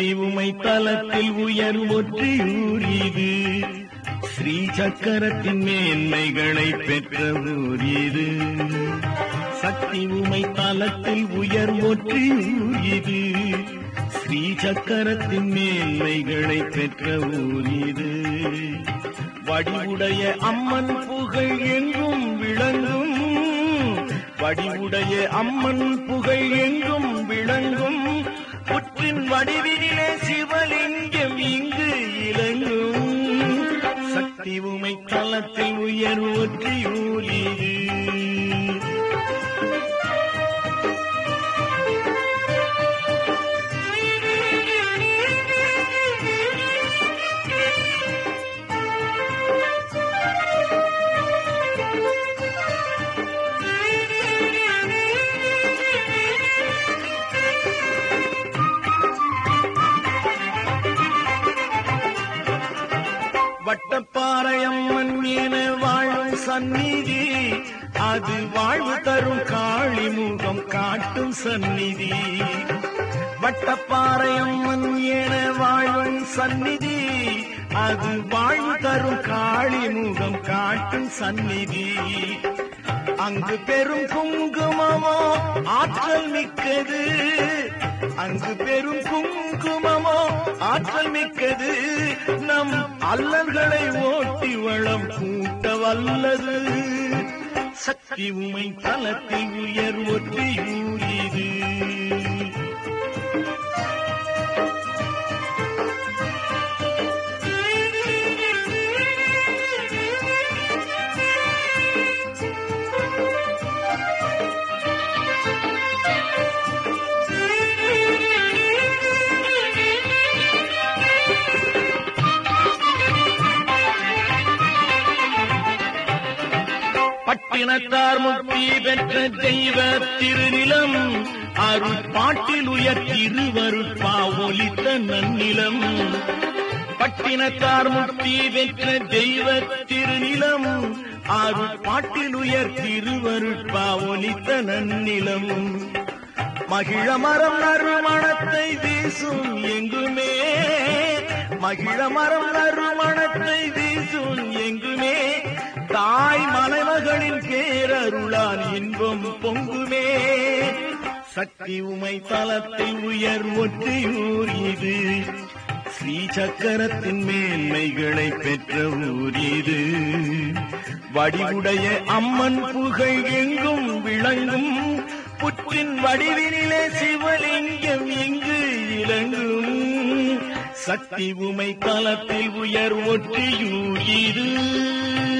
சக்தி உமை தலத்தில் உயர் ஒற்றியூர் இது ஸ்ரீ சக்கரத்தின் மேன்மைகளை பெற்ற ஊர் இது சக்தி உமை தலத்தில் உயர் ஒற்றியூர் இது ஸ்ரீ சக்கரத்தின் மேன்மைகளை பெற்ற ஊர் இது வடிவுடைய அம்மன் புகழ் எங்கும் விளங்கும் வடிவுடைய அம்மன் புகழ் எங்கும் விளங்கும் புற்றின் வடிவினிலே சிவலிங்கம் இங்கு இலங்கும் சக்தி உமை தலத்தில் உயர் ஒற்றியூலிது வட்டப்பாறையம்மன் என வாழும் சந்நிதி அது வாழ்வு தரும் காளி முகம் காட்டும் சந்நிதி வட்டப்பாறையம்மன் என வாழும் சந்நிதி அது வாழ்வு தரும் காளி முகம் காட்டும் சந்நிதி அங்கு பெரும் குங்குமமோ ஆற்றல் மிக்கது அங்கு பெரும் குங்குமமோ ஆற்றல் மிக்கது நம் அல்லல்களை ஓட்டி வளம் கூட்ட வல்லது சக்தி உமை தலத்தில் உயர் ஒற்றியூரிது பட்டினத்தார் முக்தி பெற்ற தெய்வ திருநிலம் அருள் பாட்டில் உயர் திருவருட்பா ஒலித்த நன்னிலம் பட்டினத்தார் முக்தி பெற்ற தெய்வ திருநிலம் அருள் பாட்டில் உயர் திருவருட்பா ஒலித்த நன்னிலம் மகிழ மரம் நறுமணத்தை வீசும் எங்குமே மகிழ மரம் நறுமணத்தை வீசும் எங்குமே தாய் மலைமகளின் பேரருளால் இன்பம் பொங்குமே சக்தி உமை தலத்தில் உயர் ஒற்றியூர் இது ஸ்ரீ சக்கரத்தின் மேன்மைகளை பெற்ற ஊர் இது வடிவுடைய அம்மன் புகழ் எங்கும் விளங்கும் புற்றின் வடிவினிலே சிவலிங்கம் இங்கு இலங்கும் சக்தி உமை தலத்தில் உயர் ஒற்றியூர் இது